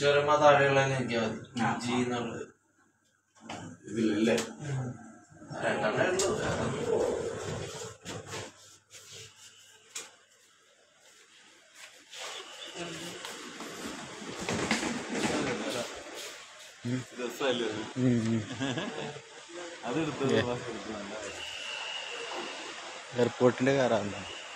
തിരിച്ചു വരുമ്പോ താഴെയുള്ള എനിക്കാ മതി ആ. ജി എന്നുള്ളത് ഇതിലല്ലേ രണ്ടെണ്ണേ ഉള്ളൂ വേറെ ഒന്നും. രസമല്ലേ അത്? അതെടുത്ത് എയർപോർട്ടിന്റെ കാറാണ്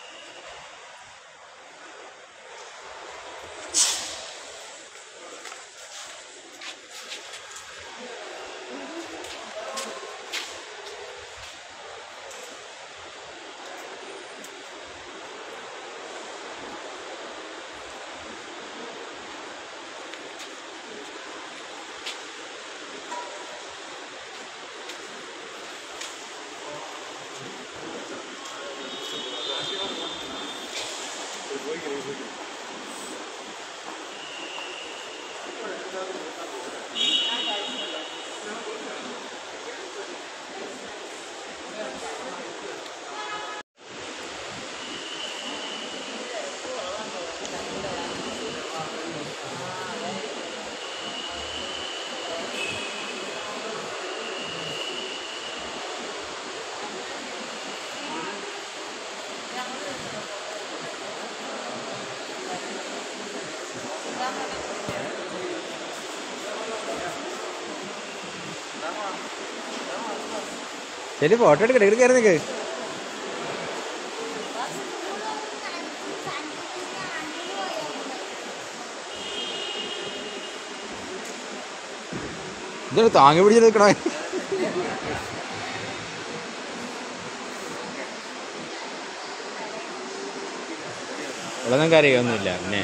ശരി ഫോട്ടോ എടുക്കട്ടെ ഇവിടെ കയറി നിൽക്ക് ഇതൊരു താങ്ങി പിടിച്ച് നിൽക്കണോ ഇവിടെ ഒന്നും കരയൊന്നുമില്ല പിന്നെ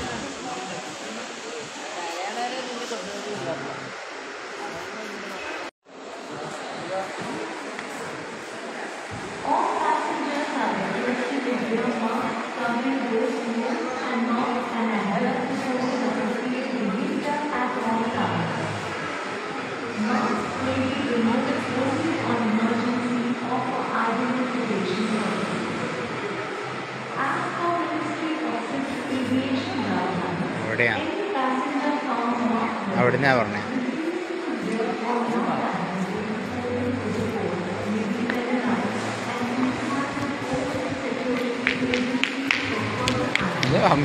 എവിടെയാണ് അവിടുന്നാ പറഞ്ഞേ ഇത് അം-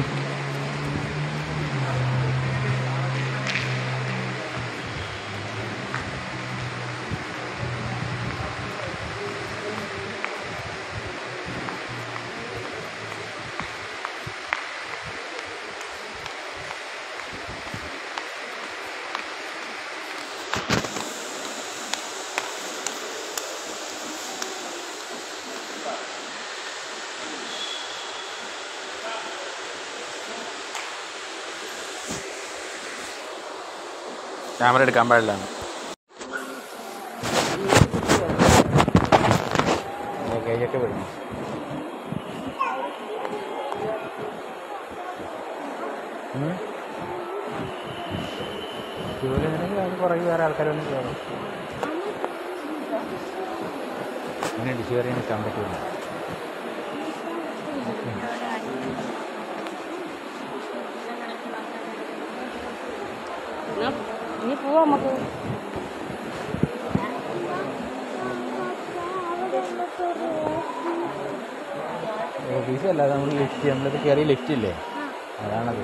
ക്യാമറ എടുക്കാൻ പാടില്ല ലഗേജൊക്കെ വിടുന്നു ക്യൂലെങ്കിൽ അത് പുറകെ വേറെ ആൾക്കാരൊന്നും കയറും അങ്ങനെ ഇടിച്ചു കയറി നിൽക്കാൻ പറ്റില്ല ഇനി പോവാ നമുക്ക് ഓഫീസ് അല്ല നമ്മൾ ലിഫ്റ്റ് നമ്മളിത് കയറി ലിഫ്റ്റ് ഇല്ലേ അതാണത്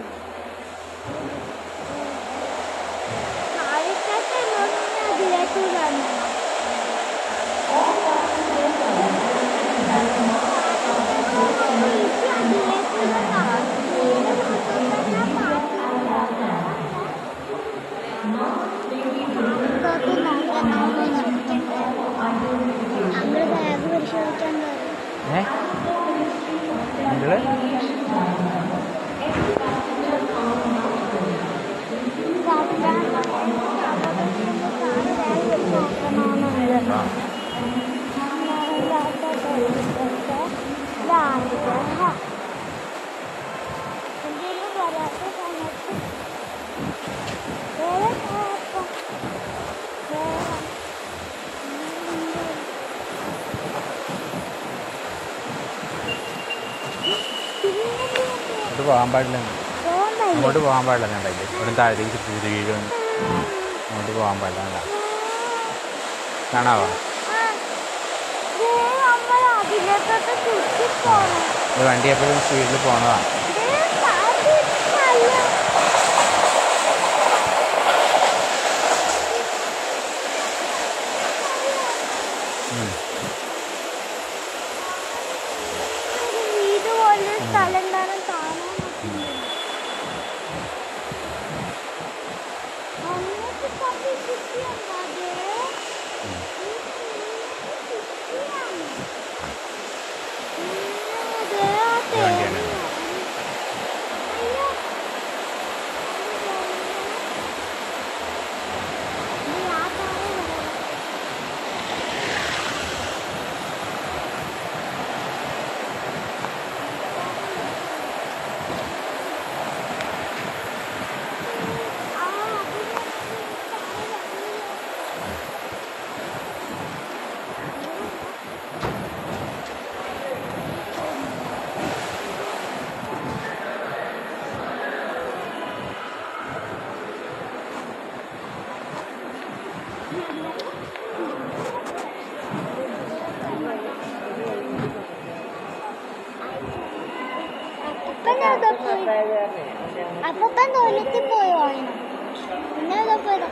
നമ്മള് ബാഗ് പരിശോധിക്കാൻ പറയും ഏ നിങ്ങള് അത് പോകാൻ പാടില്ല പോകാൻ അങ്ങോട്ട് പോകാൻ പാടില്ല ഞാൻ ഉണ്ടായില്ലേ ഇവിടെ താഴത്തേക്ക് ചുറ്റി വീഴും അങ്ങോട്ട് പോകാൻ പാടില്ല കണ്ടാ. കാണാവോ നമ്മൾ അതിനകത്തോട്ട് ചുറ്റി പോണം ഇത് വണ്ടി എപ്പോഴും സ്പീഡിൽ പോണതാണ് ഇത് സാധിക്കല്ല. ഒരു വീട് പോലെ സ്ഥലം കാണാൻ കാണാൻ പറ്റുന്നില്ല. അങ്ങോട്ട് തപ്പി ചുറ്റിയല്ലാതെ ഈ ചുറ്റിയാണ്. അതെ, ഈ വണ്ടിയാണ്. അയ്യോ. ഇത് ആ കാറ് വരാം. ആ, അതിന് കാറ് വരില്ല. അപ്പൻ എവിടെ പോയി അപ്പൻ തോലത്തിൽ പോയി വാങ്ങണം പിന്നെ എവിടെ പോയതാ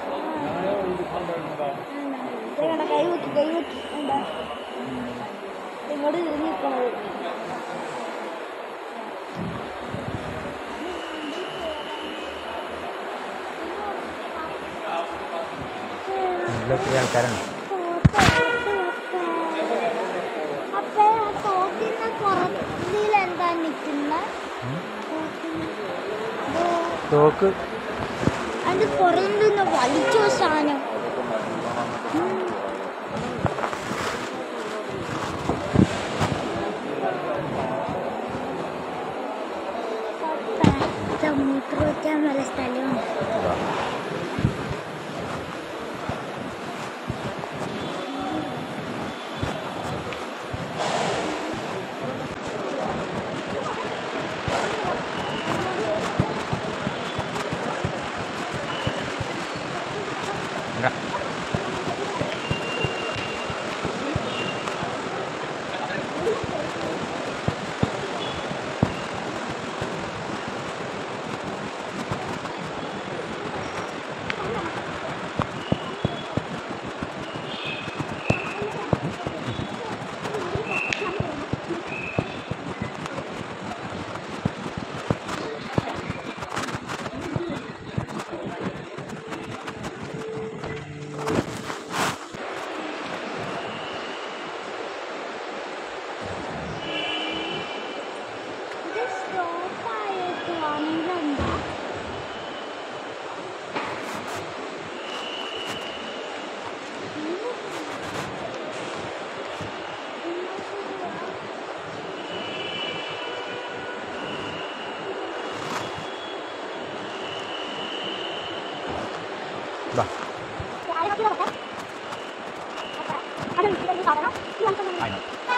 ദേ കണ്ടോ, കൈ കുത്തി കൈ കുത്തി എന്താ ഇങ്ങോട്ട് തിരിഞ്ഞ് നിൽക്കണത് നല്ല ഒത്തിരി ആൾക്കാരുണ്ട് അപ്പേ ആ തോക്കിന്റെ പുറത്തിൽ എന്താ നിൽക്കുന്ന തോക്ക് അതിന്റെ പുറകിൽ നിന്ന് വലിച്ചോ സാധനം മൂത്ര വയ്ക്കാൻ വല്ല സ്ഥലമുണ്ട് ഇതാ. ഇതാ. ഇത് സ്റ്റോപ്പ് ആയിട്ടുവാണെങ്കിൽ എന്താ ബാ ആയി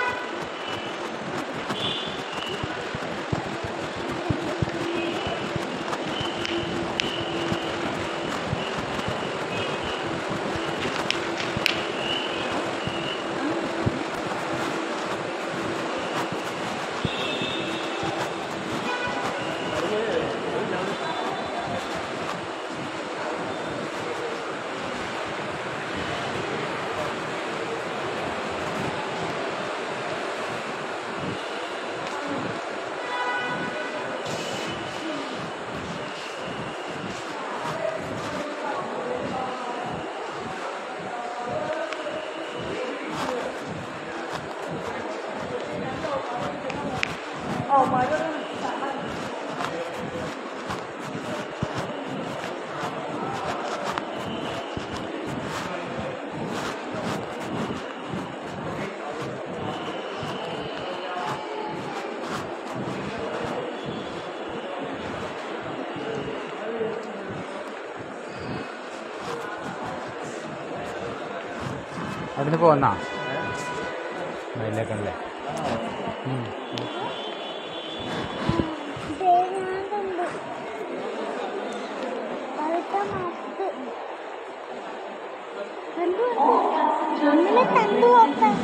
അതിന് പോന്നാ അതിലേക്കല്ലേ ദേ ഞാൻ കണ്ടു നാൽപ്പത് കണ്ടു ഒന്നിലെ കണ്ടു നോക്കാം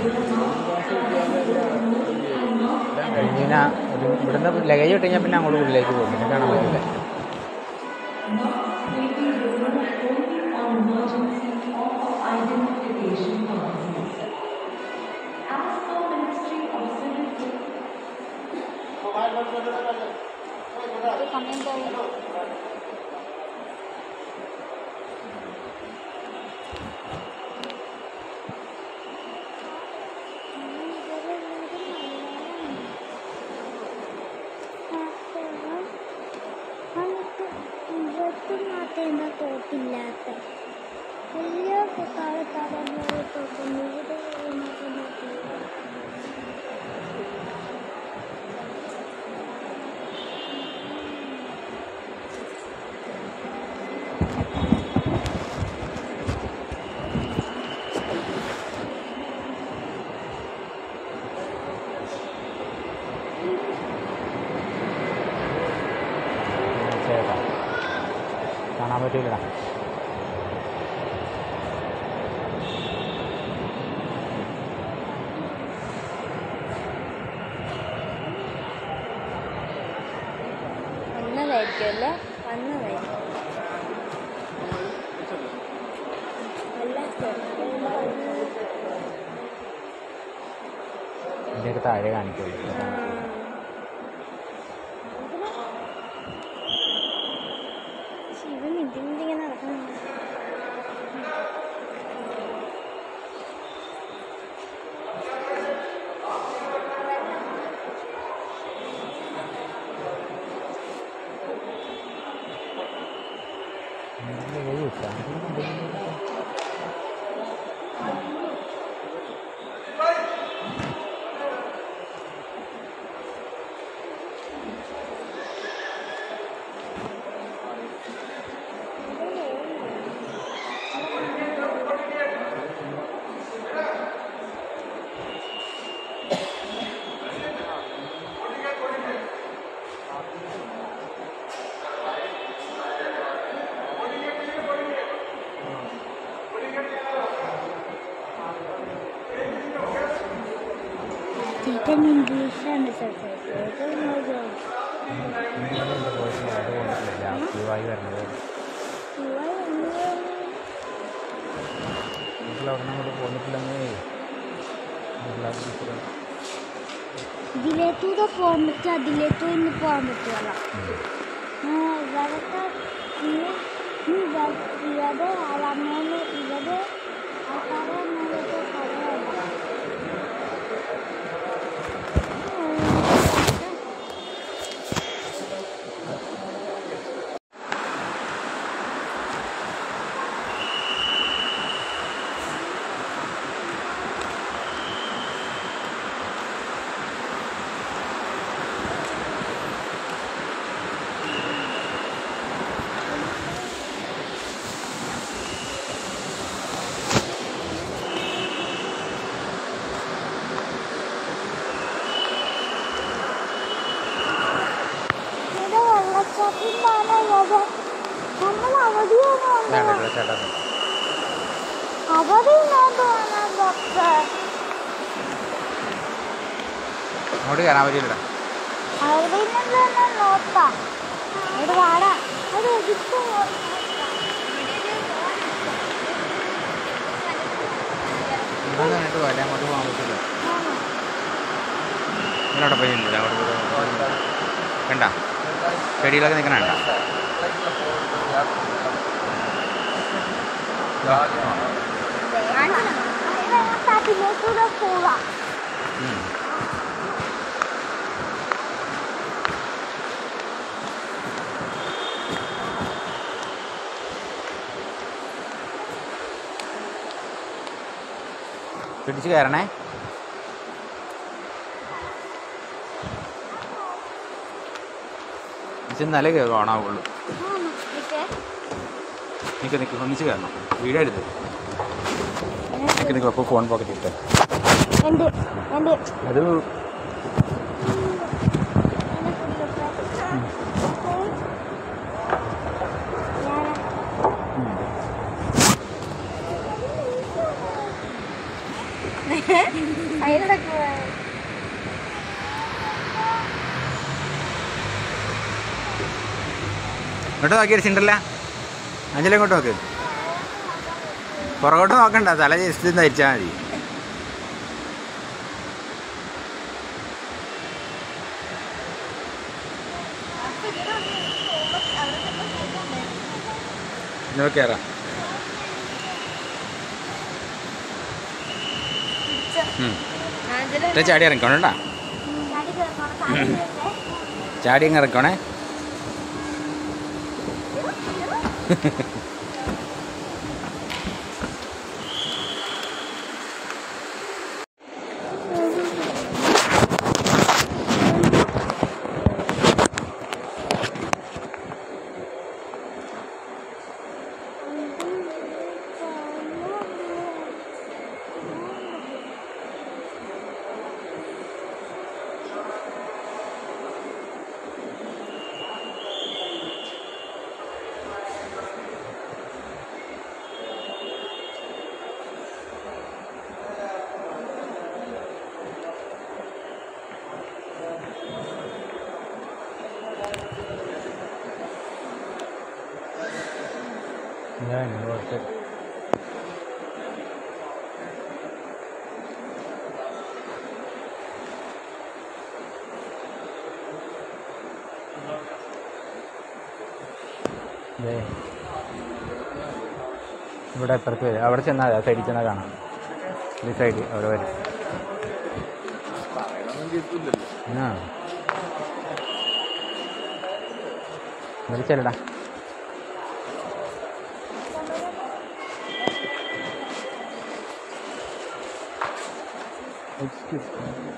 കഴിഞ്ഞാൽ ഒരു ഇവിടുന്ന് ലഗേജ് ഇട്ട് കഴിഞ്ഞാൽ പിന്നെ അങ്ങോട്ട് ഉള്ളിലേക്ക് പോകും പിന്നെ കാണാൻ പറ്റില്ല സമയം പോയി എന്താ തോട്ടില്ലാത്ത വലിയ കാലത്താടെ തോട്ടുണ്ട് ഇവിടെ മാത്രം തോട്ടില്ല ചേട്ടാ കാണാൻ പറ്റില്ലടാ വന്നതായിരിക്കും അല്ലേ വന്നതായിരിക്കും ഇതിൻ്റെയൊക്കെ താഴെ കാണിക്കുള്ളൂ ശിവൻ ഇതിങ്ങനെ നടക്കുന്നുണ്ട് ലഗേജ് കിട്ടാൻ ചേട്ടൻ ഇംഗ്ലീഷാണ് സംസാരിച്ചത് ഇന്നലെ പോയിട്ടില്ല അത് പോയിട്ടില്ല ആക്റ്റീവായി വരണത് വീട്ടിൽ അവിടെ നിന്ന് അങ്ങോട്ട് പോന്നിട്ടില്ലെങ്കിൽ ഇതിലേത്തൂടെ പോകാൻ പറ്റും അതിലേത്തൂടെ ഇന്ന് പോകാൻ പറ്റുമല്ല ഇവരൊക്കെ ഇന്ന് ഇവര് വന്നോണ്ട് ഇവര് ആൾക്കാരെ വന്നോണ്ടൊക്കെ പറയാമല്ല ഇവിടെ വെള്ളച്ചാട്ടം കാണാതെ നമ്മൾ അവധിയാണ് വന്നത് ചേട്ടാ അവധിയില്ലാണ്ട് വേണം ഡോക്ടർ അങ്ങോട്ട് കയറാൻ പറ്റില്ലടാ അവിടെ നോക്കാം അവിടെ വാടാ അത് ഒതുക്കും ഇവിടെ നിന്നിട്ട് പോയാലേ അങ്ങോട്ട് പോകാൻ പറ്റില്ല നിങ്ങളവിടെ പോയി നിന്നില്ല അങ്ങോട്ട് പോയി കണ്ട ചെടികളൊക്കെ നിൽക്കണ കണ്ട വെള്ളച്ചാട്ടിലേക്കൂടെ പോവാം പിടിച്ച് കയറണേ ചെന്നാലേ കാണാവുള്ളൂ നിൽക്ക് നിൽക്ക് ഒന്നിച്ച് കയറണം വീടരുത് നിൽക്ക് നിൽക്ക് അപ്പോൾ ഫോൺ പോക്കറ്റ് ഇട്ട് ഉണ്ട് ഉണ്ട് അത് അതിലൊക്കെ ഇങ്ങോട്ട് നോക്കിയൊരു സിണ്ടല്ല അഞ്ചല ഇങ്ങോട്ട് നോക്ക് പുറകോട്ട് നോക്കണ്ട തല ജസ്റ്റ് ധരിച്ചാൽ മതി ഇന്നോട്ട് കയറാം ഉം. ഇത്ര ചാടി ഇറങ്ങിക്കോണേട്ടാ ചാടി അങ്ങ് ഇറക്കണേ ഞാൻ ഇങ്ങോട്ട് ദേ. ഇവിടെ അപ്പുറത്ത് വരും അവിടെ ചെന്നാൽ ആ സൈഡിൽ ചെന്നാൽ കാണാം ഈ സൈഡ് അവിടെ വരും ആ വിളിച്ചല്ലടാ എക്സ്ക്യൂസ്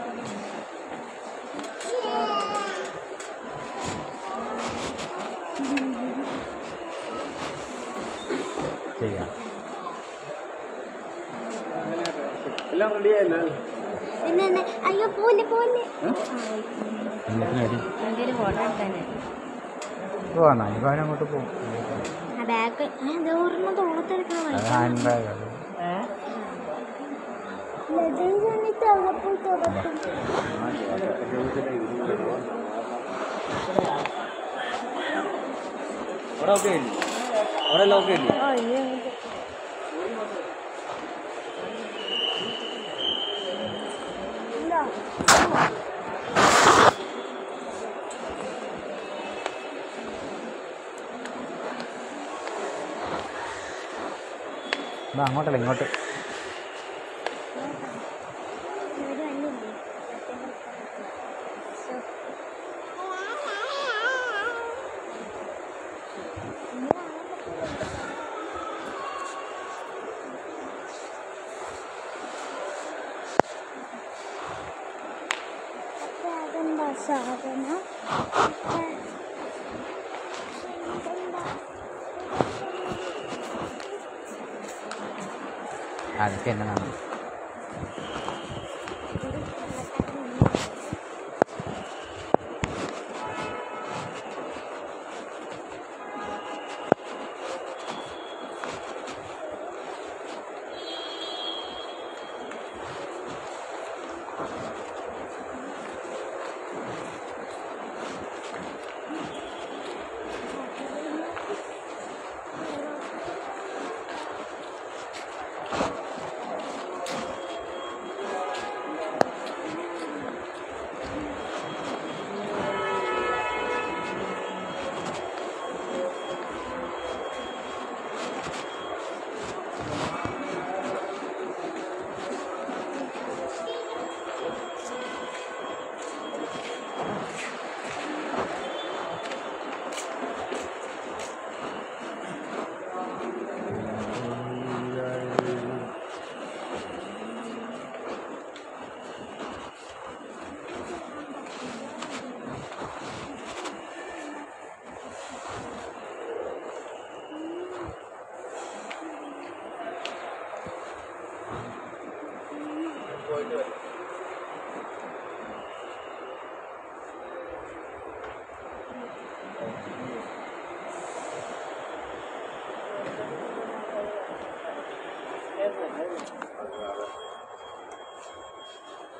ചെയ്യാം പിന്നെ എന്നെ- അയ്യോ പോലെ പോലെ എല്ലാത്തിനും അടി എന്തൊരു ഫോട്ടോ എടുത്താനെ പോവാന്നാ ഇപ്പം അവനങ്ങോട്ട് പോകും ആ ബാഗ് ഒരെണ്ണം തോളത്തെടുക്കണം അത് ഹാൻഡ് ബാഗ് അത് ലഗേജ് വന്നിട്ട് അവിടെ പോയി തുറക്കും അവിടെ ഓക്കെ അല്ലേ അവിടെ എല്ലാം ഓക്കെ അല്ലേ ഇതാ അങ്ങോട്ടല്ല ഇങ്ങോട്ട് അതെന്താ സാധനം അതൊക്കെ എന്നെ നന്ദി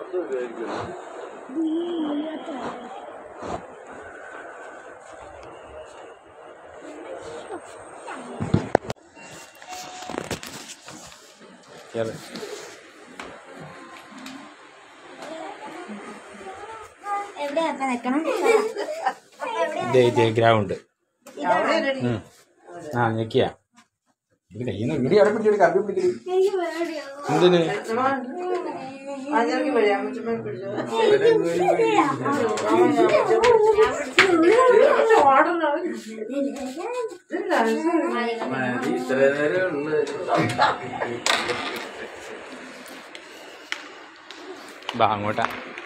കേറ്. എവിടെയാ അപ്പൊ നിക്കണം ദേ ദേ ഗ്രൗണ്ട് ഉം. ആ ഞെക്കിയ ഇത് കയ്യിൽ നിന്ന് അവിടെ പിടിച്ചോടി കറക്കി പിടിക്കടി എന്തിന് മതി ഇത്ര നേരം ഉള്ളു ബാ അങ്ങോട്ടാ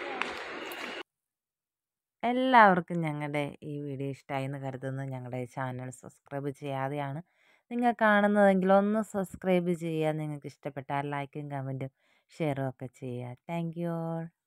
എല്ലാവർക്കും ഞങ്ങളുടെ ഈ വീഡിയോ ഇഷ്ടമായി എന്ന് കരുതുന്നു ഞങ്ങളുടെ ചാനൽ സബ്സ്ക്രൈബ് ചെയ്യാതെയാണ് നിങ്ങൾ കാണുന്നതെങ്കിൽ ഒന്ന് സബ്സ്ക്രൈബ് ചെയ്യുക നിങ്ങൾക്ക് ഇഷ്ടപ്പെട്ടാൽ ലൈക്കും കമൻറ്റും ഷെയറും ഒക്കെ ചെയ്യുക താങ്ക് യു ഓൾ